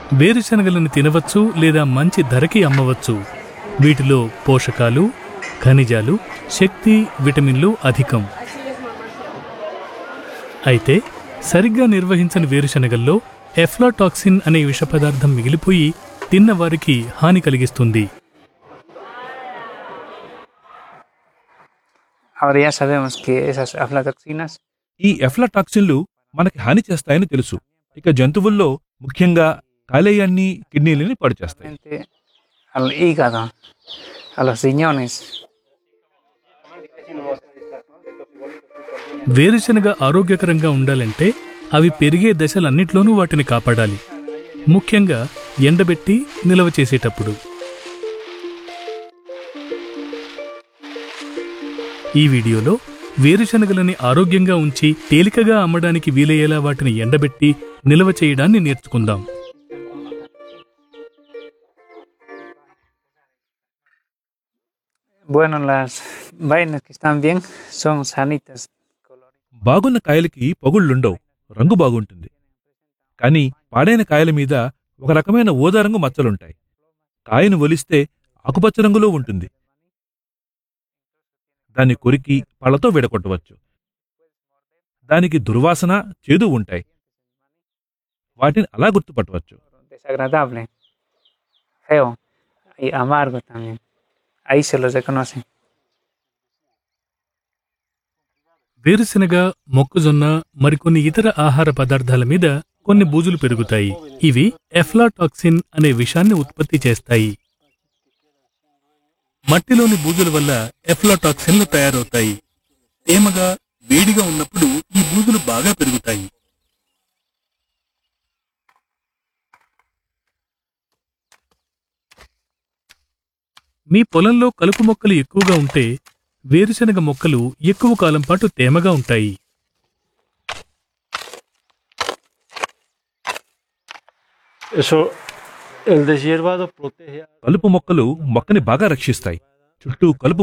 వేరుశనగలను తినవచ్చు లేదా మంచి ధరకి అమ్మవచ్చు వీటిలో పోషకాలు ఖనిజాలు శక్తి విటమిన్లు అధికం అయితే సరిగ్గా నిర్వహించని వేరుశనగల్లో ఎఫ్లాటాక్సిన్ అనే విష పదార్థం మిగిలిపోయి తిన్నవారికి హాని కలిగిస్తుంది Ahora ya sabemos que esas aflatoxinas ఈ ఎఫ్లాటాక్సిన్లు మనకి హాని చేస్తాయని తెలుసు ఇక జంతువుల్లో ముఖ్యంగా కాలేయాన్ని కిడ్నీలని పాడు చేస్తాయి frente al hígado, a los riñones. వేరుశనగ ఆరోగ్యకరంగా ఉండాలంటే అవి పెరిగే దశలన్నిట్లోనూ వాటిని కాపాడాలి ముఖ్యంగా ఎండబెట్టి నిల్వ చేసేటప్పుడు ఈ వీడియోలో వేరుశనగలని ఆరోగ్యంగా ఉంచి తేలికగా అమ్మడానికి వీలయ్యేలా వాటిని ఎండబెట్టి నిల్వ చేయడాన్ని నేర్చుకుందాం Bueno, las vainas que están bien son sanitas. బాగున్న కాయలకి పగుళ్ళుండవు రంగు బాగుంటుంది కానీ పాడైన కాయల మీద ఒక రకమైన ఊదారంగు మచ్చలుంటాయి కాయను ఒలిస్తే ఆకుపచ్చ రంగులో ఉంటుంది దాన్ని కొరికి పళ్ళతో విడగొట్టవచ్చు దానికి దుర్వాసన చేదు ఉంటాయి వాటిని అలా గుర్తుపట్టవచ్చు Desagradable, feo y amargo también. Ahí se los reconoce. వేరుశనగ మొక్కజొన్న మరికొన్ని ఇతర ఆహార పదార్థాల మీద కొన్ని బూజులు పెరుగుతాయి ఇవి ఎఫ్లాటాక్సిన్ అనే విషాన్ని ఉత్పత్తి చేస్తాయి మట్టిలోని బూజుల వల్ల ఎఫ్లాటాక్సిన్లు తయారవుతాయి తేమగా వేడిగా ఉన్నప్పుడు ఈ బూజులు బాగా పెరుగుతాయి మీ పొలంలో కలుపు మొక్కలు ఎక్కువగా ఉంటే వేరుశనగ మొక్కలు ఎక్కువ కాలం పాటు తేమగా ఉంటాయి Eso, el deshiervado protege a కలుపు మొక్కలు మొక్కని బాగా రక్షిస్తాయి చుట్టూ కలుపు